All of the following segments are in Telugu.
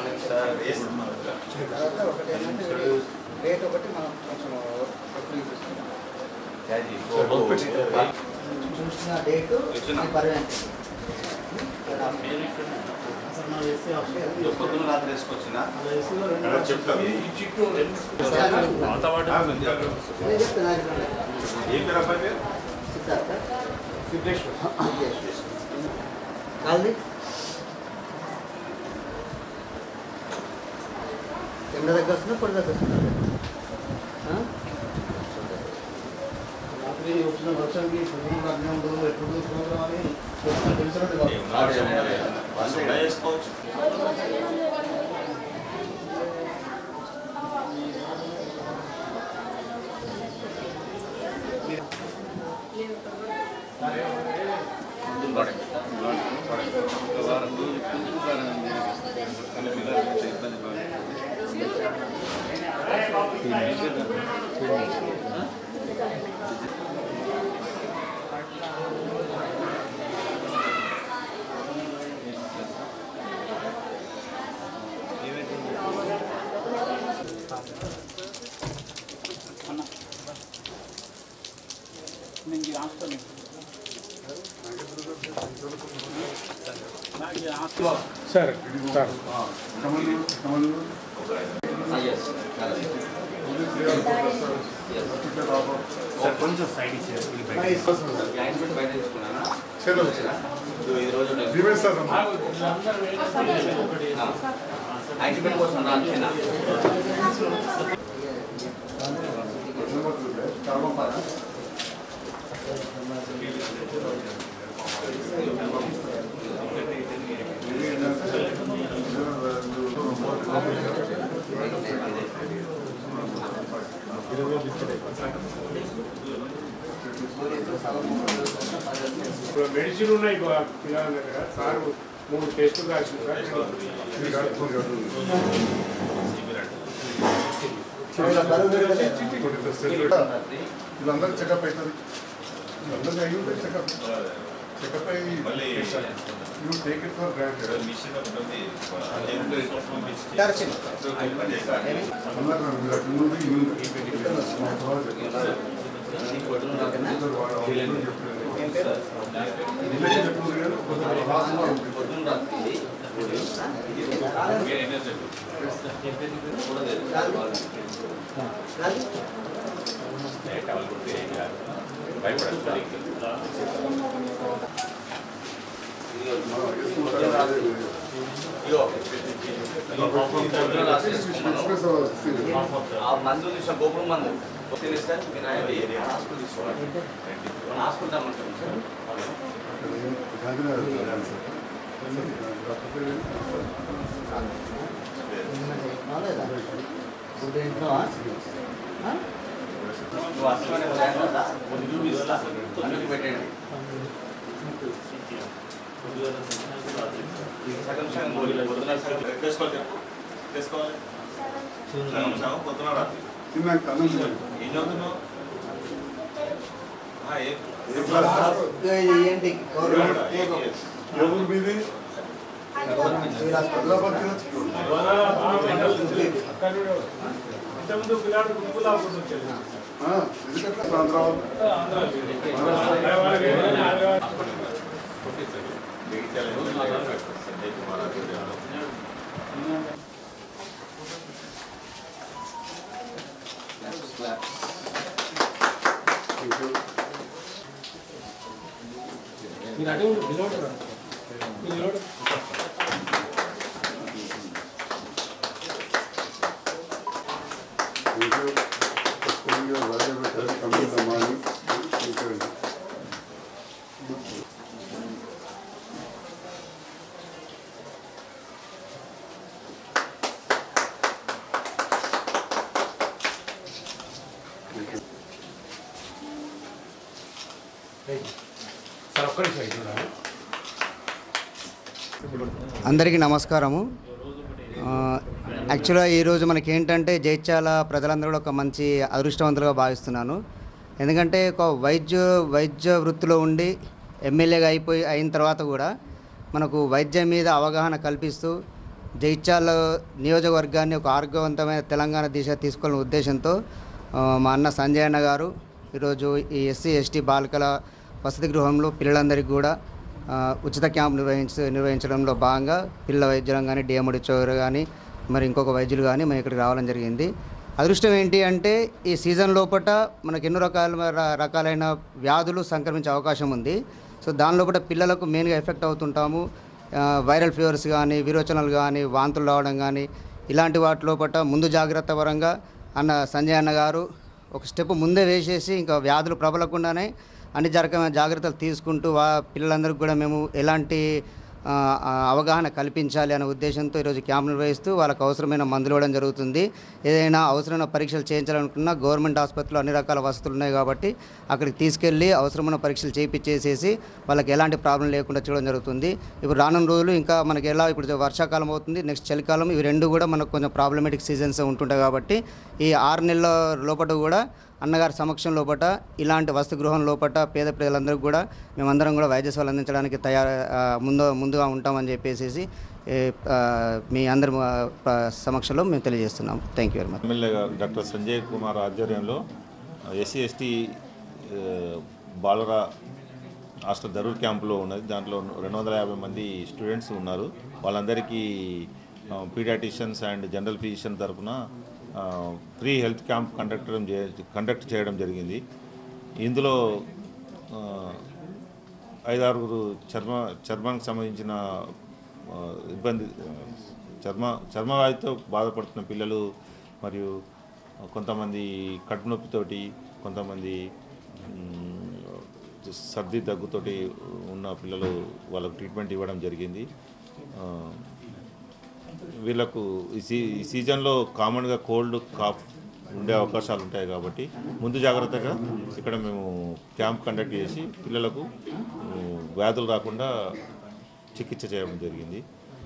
తర్వాత ఒకటి ఏంటంటే వీడి రేట్ ఒకటి మనం కొంచెం ఎక్కువ చూపిస్తున్నాం చూసిన డేటు పర్వే పొద్దున రాత్రి వేసుకొచ్చిన నేను చెప్తున్నా ఏం పేరు అబ్బాయి పేరు సిద్ధార్థ కాల్ది కెమెరా దగ్గర వస్తుందా పొడి దగ్గర వస్తుందా ఆ? రాత్రి వచ్చిన వర్షానికి పొద్దున్న అగ్ని ఉండదు ఎప్పుడు చూసుకుంటాం అని వచ్చిన తెలిసినట్టు కాదు. చేసుకోవచ్చు సార్ సార్ కొంచెం సైడ్ ఇచ్చేది బయట తీసుకున్నానా ఈ రోజు యాక్సిడెంట్ కోసం రాసిన ఇప్పుడు మెడిసిన్ ఉన్నాయి ఇగో ఆ పిల్లల దగ్గర సార్ మూడు టెస్టులు రాసింది సార్ వీళ్ళందరూ చెకప్ అవుతుంది వీళ్ళందరికీ అయ్యి ఉంటుంది చెకప్ చెకప్ అయ్యి you take it for granted దర్శనం అన్నారు మీరు అటు నుండి ఈ నుండి మా తర్వాత చెప్పారు. ఇద్దరు వాడు అవును చెప్పారు. ఏం పేరు రిలేషన్ చెప్తుంది కానీ కొంచెం లాస్ట్లో ఉంటుంది. పొద్దున్న రాత్రి కాదు పొద్దున్న రాత్రి వేసుకున్నాను. ఎక్స్ప్రెస్ అవ్వాలి. ఆ మందు తీసిన గోపురం మందు తినేస్తే మీరు ఆయన ఏ హాస్పిటల్ తీసుకోవాలి మన హాస్పిటల్ తెమ్మంటాం సార్ గాంధీనగర్ వెళ్ళాలి సార్. లేదా గుడ్ ఇంటున్నావా నువ్వు అసలు కదా కొన్ని చూపిస్తా అన్నిటి పెట్టండి సగం సగం గోళీ. పొద్దున సగం తీసుకోవాలి తీసుకోవాలి సగం సగం పొద్దున రాత్రి తిన్నాక అన్నం తినాలి. ఏం చదువుతున్నావు ఆ, ఏ- ఏ క్లాస్? ఇది ఏంటి గవర్నమెంట్ ఏ- ఏ- ఎవరు మీది గవర్నమెంట్ సివిల్ హాస్పిటల్ హైదరాబాద్ కి ఇంతకుముందు పిల్లాడు గుంపులు ఆపుకుంటూ వచ్చేది ఇది ఎట్లా ప్రాంతరావు మీరు అటు నిలబడు మీరు నిలబడు సార్ ఒక్క నిమిషం ఇటు రా. అందరికీ నమస్కారము ఆ, యాక్చువల్గా ఈరోజు మనకి ఏంటంటే జైత్యాల ప్రజలందరూ కూడా ఒక మంచి అదృష్టవంతులుగా భావిస్తున్నాను ఎందుకంటే ఒక వైద్య వైద్య వృత్తిలో ఉండి ఎమ్మెల్యేగా అయిపోయి అయిన తర్వాత కూడా మనకు వైద్యం మీద అవగాహన కల్పిస్తూ జైత్యాల నియోజకవర్గాన్ని ఒక ఆరోగ్యవంతమైన తెలంగాణ దిశ తీసుకెళ్ళిన ఉద్దేశంతో ఆ, మా అన్న సంజయ్ అన్న గారు ఈరోజు ఈ ఎస్సీ ఎస్టీ బాలికల వసతి గృహంలో పిల్లలందరికీ కూడా ఆ, ఉచిత క్యాంప్ నిర్వహించ నిర్వహించడంలో భాగంగా పిల్లల వైద్యులం కానీ డిఎండి చౌరు కానీ మరి ఇంకొక వైద్యులు కానీ మేము ఇక్కడికి రావడం జరిగింది అదృష్టం ఏంటి అంటే ఈ సీజన్ లోపల మనకు ఎన్నో రకాల ర- రకాలైన వ్యాధులు సంక్రమించే అవకాశం ఉంది సో దాని లోపల పిల్లలకు మెయిన్గా ఎఫెక్ట్ అవుతుంటాము ఆ, వైరల్ ఫీవర్స్ కానీ విరోచనలు కానీ వాంతులు రావడం కానీ ఇలాంటి వాటి లోపల ముందు జాగ్రత్త పరంగా అన్న సంజయ్ అన్న గారు ఒక స్టెప్ ముందే వేసేసి ఇంకా వ్యాధులు ప్రబలకుండానే అన్ని రకమైన జాగ్రత్తలు తీసుకుంటూ వా పిల్లలందరికీ కూడా మేము ఎలాంటి ఆ, ఆ, అవగాహన కల్పించాలి అనే ఉద్దేశంతో ఈరోజు క్యాంప్ నిర్వహిస్తూ వాళ్ళకు అవసరమైన మందులు ఇవ్వడం జరుగుతుంది ఏదైనా అవసరమైన పరీక్షలు చేయించాలనుకున్నా గవర్నమెంట్ ఆసుపత్రిలో అన్ని రకాల వసతులు ఉన్నాయి కాబట్టి అక్కడికి తీసుకెళ్ళి అవసరమైన పరీక్షలు చేయించేసేసి వాళ్ళకి ఎలాంటి ప్రాబ్లం లేకుండా చూడడం జరుగుతుంది ఇప్పుడు రానున్న రోజులు ఇంకా మనకి ఎలా ఇప్పుడు వర్షాకాలం అవుతుంది నెక్స్ట్ చలికాలం ఇవి రెండు కూడా మనకు కొంచెం ప్రాబ్లమేటిక్ సీజన్స్ ఉంటుంటాయి కాబట్టి ఈ ఆరు నెలల లోపల కూడా అన్నగారి సమక్షం లోపట ఇలాంటి వసతి గృహం లోపట పేద ప్రజలందరికీ కూడా మేమందరం కూడా వైద్య సేవలు అందించడానికి తయారు ఆ, ముందు ముందుగా ఉంటామని చెప్పేసి ఏ, ఆ, మీ అందరి ఆ, ప- సమక్షంలో మేము తెలియజేస్తున్నాం thank you very much MLA garu doctor Sanjay Kumar ఆధ్వర్యంలో ఎస్సీ ఎస్టీ బాలుర హాస్టల్ దరూర్ క్యాంపులో ఉన్నది దాంట్లో రెండు వందల యాభై మంది స్టూడెంట్స్ ఉన్నారు వాళ్ళందరికీ పీడియాటిషియన్స్ అండ్ జనరల్ ఫిజిషియన్ తరఫున free health camp conduct conduct చేయడం జరిగింది ఇందులో ఆ, ఐదారుగురు చర్మ చర్మానికి సంబంధించిన ఆ, ఇబ్బంది ఆ, చర్మ చర్మ వ్యాధితో బాధపడుతున్న పిల్లలు మరియు కొంతమంది కడుపు నొప్పితోటి కొంతమంది మ్, సర్ది దగ్గుతోటి ఉన్న పిల్లలు వాళ్ళకు ట్రీట్మెంట్ ఇవ్వడం జరిగింది ఆ, వీళ్ళకు ఈ సీ ఈ సీజన్లో కామన్గా కోల్డ్ కాఫ్ ఉండే అవకాశాలు ఉంటాయి కాబట్టి ముందు జాగ్రత్తగా ఇక్కడ మేము క్యాంప్ కండక్ట్ చేసి పిల్లలకు ఉమ్, వ్యాధులు రాకుండా చికిత్స చేయడం జరిగింది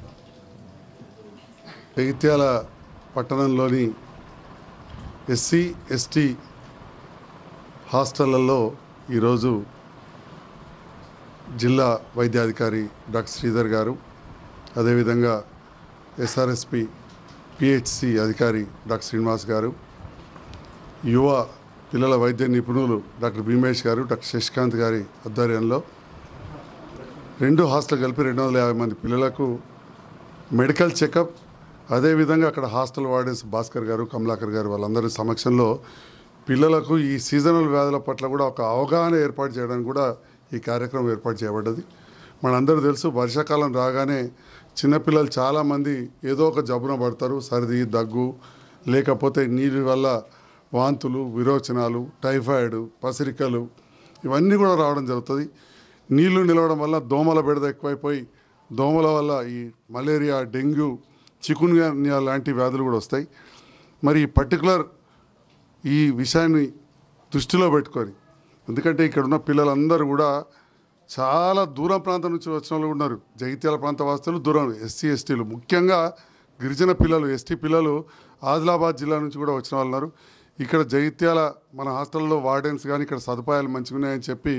జగిత్యాల పట్టణంలోని ఎస్సీ ఎస్టీ హాస్టళ్లలో ఈరోజు జిల్లా వైద్యాధికారి డాక్టర్ శ్రీధర్ గారు అదేవిధంగా ఎస్ఆర్ఎస్పి పిహెచ్సి అధికారి డాక్టర్ శ్రీనివాస్ గారు యువ పిల్లల వైద్య నిపుణులు డాక్టర్ భీమేష్ గారు డాక్టర్ శశికాంత్ గారి ఆధ్వర్యంలో రెండు హాస్టల్ కలిపి రెండు వందల యాభై మంది పిల్లలకు మెడికల్ చెకప్ అదేవిధంగా అక్కడ హాస్టల్ వార్డెన్స్ భాస్కర్ గారు కమలాకర్ గారు వాళ్ళందరి సమక్షంలో పిల్లలకు ఈ సీజనల్ వ్యాధుల పట్ల కూడా ఒక అవగాహన ఏర్పాటు చేయడానికి కూడా ఈ కార్యక్రమం ఏర్పాటు చేయబడ్డది మనందరూ తెలుసు వర్షాకాలం రాగానే చిన్నపిల్లలు చాలామంది ఏదో ఒక జబ్బున పడతారు సర్ది దగ్గు లేకపోతే నీటి వల్ల వాంతులు విరోచనాలు టైఫాయిడ్ పసిరికలు ఇవన్నీ కూడా రావడం జరుగుతుంది నీళ్లు నిలవడం వల్ల దోమల బెడద ఎక్కువైపోయి దోమల వల్ల ఈ మలేరియా డెంగ్యూ చికున్గున్యా లాంటి వ్యాధులు కూడా వస్తాయి మరి ఈ పర్టికులర్ ఈ విషయాన్ని దృష్టిలో పెట్టుకొని ఎందుకంటే ఇక్కడ ఉన్న పిల్లలందరూ కూడా చాలా దూరం ప్రాంతం నుంచి వచ్చిన వాళ్ళు ఉన్నారు జగిత్యాల ప్రాంత వాసులు దూరం ఎస్సీ ఎస్టీలు ముఖ్యంగా గిరిజన పిల్లలు ఎస్టీ పిల్లలు ఆదిలాబాద్ జిల్లా నుంచి కూడా వచ్చిన వాళ్ళు ఉన్నారు ఇక్కడ జగిత్యాల మన హాస్టల్లో వార్డెన్స్ కానీ ఇక్కడ సదుపాయాలు మంచిగా ఉన్నాయని చెప్పి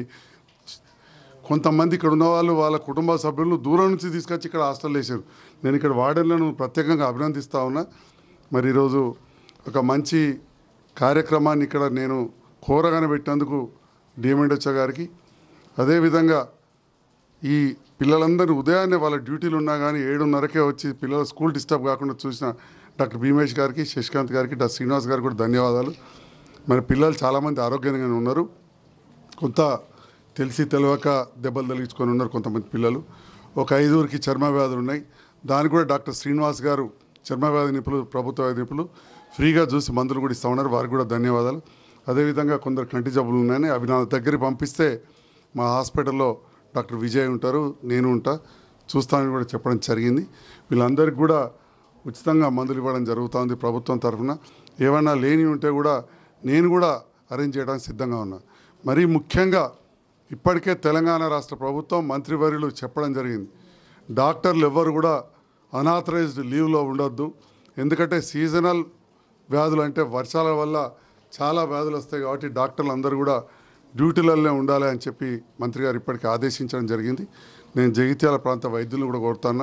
కొంతమంది ఇక్కడ ఉన్న వాళ్ళు వాళ్ళ కుటుంబ సభ్యులను దూరం నుంచి తీసుకొచ్చి ఇక్కడ హాస్టల్ వేసారు నేను ఇక్కడ వార్డెన్లను ప్రత్యేకంగా అభినందిస్తా ఉన్నా మరి ఈరోజు ఒక మంచి కార్యక్రమాన్ని ఇక్కడ నేను కోరగానే పెట్టినందుకు డిఎంఎండ్హెచ్ఓ గారికి అదేవిధంగా ఈ పిల్లలందరూ ఉదయాన్నే వాళ్ళ డ్యూటీలు ఉన్నా కానీ ఏడున్నరకే వచ్చి పిల్లల స్కూల్ డిస్టర్బ్ కాకుండా చూసిన డాక్టర్ భీమేష్ గారికి శశికాంత్ గారికి డాక్టర్ శ్రీనివాస్ గారికి కూడా ధన్యవాదాలు మరి పిల్లలు చాలామంది ఆరోగ్యంగానే ఉన్నారు కొంత తెలిసి తెలియక దెబ్బలు తగిలించుకొని ఉన్నారు కొంతమంది పిల్లలు ఒక ఐదుగురికి చర్మ వ్యాధులు ఉన్నాయి దానికి కూడా డాక్టర్ శ్రీనివాస్ గారు చర్మ వ్యాధి నిపుణులు ప్రభుత్వ వైద్య నిపుణులు ఫ్రీగా చూసి మందులు కూడా ఇస్తూ ఉన్నారు వారికి కూడా ధన్యవాదాలు అదేవిధంగా కొందరు కంటి జబ్బులు ఉన్నాయని అవి నా దగ్గరికి పంపిస్తే మా హాస్పిటల్లో డాక్టర్ విజయ్ ఉంటారు నేను ఉంటా చూస్తానని కూడా చెప్పడం జరిగింది వీళ్ళందరికీ కూడా ఉచితంగా మందులు ఇవ్వడం జరుగుతుంది ప్రభుత్వం తరఫున ఏమైనా లేని ఉంటే కూడా నేను కూడా అరేంజ్ చేయడానికి సిద్ధంగా ఉన్నా మరీ ముఖ్యంగా ఇప్పటికే తెలంగాణ రాష్ట్ర ప్రభుత్వం మంత్రివర్యులు చెప్పడం జరిగింది డాక్టర్లు ఎవ్వరు కూడా అనాథరైజ్డ్ లీవ్లో ఉండొద్దు ఎందుకంటే సీజనల్ వ్యాధులు అంటే వర్షాల వల్ల చాలా వ్యాధులు వస్తాయి కాబట్టి డాక్టర్లు అందరూ కూడా డ్యూటీలలోనే ఉండాలి అని చెప్పి మంత్రి గారు ఇప్పటికే ఆదేశించడం జరిగింది నేను జగిత్యాల ప్రాంత వైద్యులను కూడా కోరుతున్నా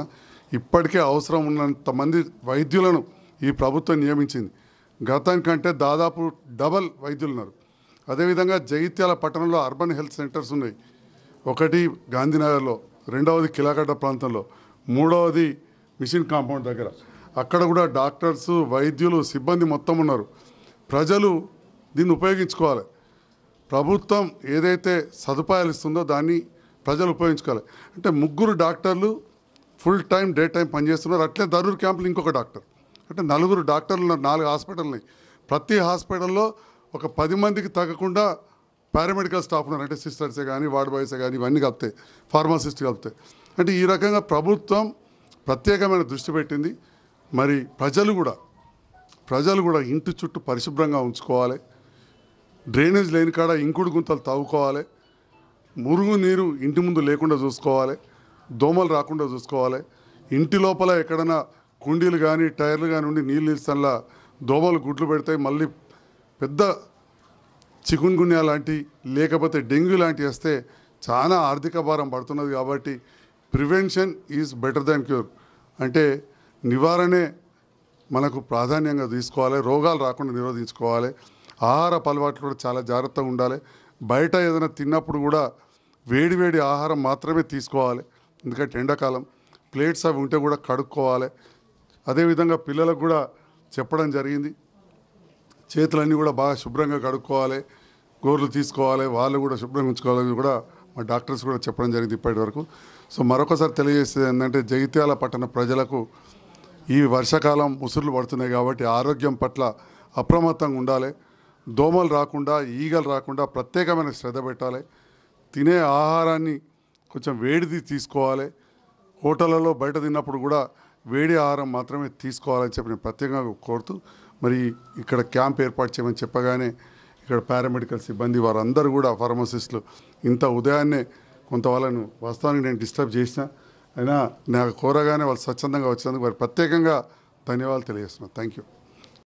ఇప్పటికే అవసరం ఉన్నంత మంది వైద్యులను ఈ ప్రభుత్వం నియమించింది గతానికంటే దాదాపు డబల్ వైద్యులు ఉన్నారు అదేవిధంగా జగిత్యాల పట్టణంలో అర్బన్ హెల్త్ సెంటర్స్ ఉన్నాయి ఒకటి గాంధీనగర్లో రెండవది కిలాగడ్డ ప్రాంతంలో మూడవది మిషన్ కాంపౌండ్ దగ్గర అక్కడ కూడా డాక్టర్స్ వైద్యులు సిబ్బంది మొత్తం ఉన్నారు ప్రజలు దీన్ని ఉపయోగించుకోవాలి ప్రభుత్వం ఏదైతే సదుపాయాలు ఇస్తుందో దాన్ని ప్రజలు ఉపయోగించుకోవాలి అంటే ముగ్గురు డాక్టర్లు ఫుల్ టైం డే టైం పనిచేస్తున్నారు అట్లే దరూర్ క్యాంపులో ఇంకొక డాక్టర్ అంటే నలుగురు డాక్టర్లు ఉన్నారు నాలుగు హాస్పిటల్ ఉన్నాయి ప్రతి హాస్పిటల్లో ఒక పది మందికి తగ్గకుండా పారామెడికల్ స్టాఫ్ ఉన్నారు అంటే సిస్టర్సే కానీ వార్డ్ బాయ్సే కానీ ఇవన్నీ కలుపుతాయి ఫార్మసిస్ట్ కలుపుతాయి అంటే ఈ రకంగా ప్రభుత్వం ప్రత్యేకమైన దృష్టి పెట్టింది మరి ప్రజలు కూడా ప్రజలు కూడా ఇంటి చుట్టూ పరిశుభ్రంగా ఉంచుకోవాలి డ్రైనేజ్ లేని కాడ ఇంకుడు గుంతలు తవ్వుకోవాలి మురుగు నీరు ఇంటి ముందు లేకుండా చూసుకోవాలి దోమలు రాకుండా చూసుకోవాలి ఇంటి లోపల ఎక్కడైనా కుండీలు కానీ టైర్లు కానీ ఉండి నీళ్ళు ఇస్తాన్లా దోమలు గుడ్లు పెడతాయి మళ్ళీ పెద్ద చికున్ గున్యా లాంటి లేకపోతే డెంగ్యూ లాంటివి వస్తే చాలా ఆర్థిక భారం పడుతున్నది కాబట్టి prevention is better than cure అంటే నివారణే మనకు ప్రాధాన్యంగా తీసుకోవాలి రోగాలు రాకుండా నిరోధించుకోవాలి ఆహార అలవాట్లు కూడా చాలా జాగ్రత్తగా ఉండాలి బయట ఏదైనా తిన్నప్పుడు కూడా వేడి వేడి ఆహారం మాత్రమే తీసుకోవాలి ఎందుకంటే ఎండాకాలం ప్లేట్స్ అవి ఉంటే కూడా కడుక్కోవాలి అదేవిధంగా పిల్లలకు కూడా చెప్పడం జరిగింది చేతులన్నీ కూడా బాగా శుభ్రంగా కడుక్కోవాలి గోర్లు తీసుకోవాలి వాళ్ళు కూడా శుభ్రంగా ఉంచుకోవాలని కూడా మా డాక్టర్స్ కూడా చెప్పడం జరిగింది ఇప్పటి వరకు సో మరొకసారి తెలియజేసేది ఏంటంటే జగిత్యాల పట్టణ ప్రజలకు ఈ వర్షాకాలం ముసురులు పడుతున్నాయి కాబట్టి ఆరోగ్యం పట్ల అప్రమత్తంగా ఉండాలి దోమలు రాకుండా ఈగలు రాకుండా ప్రత్యేకమైన శ్రద్ధ పెట్టాలి తినే ఆహారాన్ని కొంచెం వేడిది తీసుకోవాలి హోటళ్ళలో బయట తిన్నప్పుడు కూడా వేడి ఆహారం మాత్రమే తీసుకోవాలని చెప్పి నేను ప్రత్యేకంగా కోరుతూ మరి ఇక్కడ క్యాంప్ ఏర్పాటు చేయమని చెప్పగానే ఇక్కడ పారామెడికల్ సిబ్బంది వారందరూ కూడా ఫార్మసిస్టులు ఇంత ఉదయాన్నే కొంత వాళ్ళను వాస్తవానికి నేను డిస్టర్బ్ చేసిన అయినా నాకు కోరగానే వాళ్ళు స్వచ్ఛందంగా వచ్చినందుకు వారి ప్రత్యేకంగా ధన్యవాదాలు తెలియజేస్తున్నాను థ్యాంక్ యూ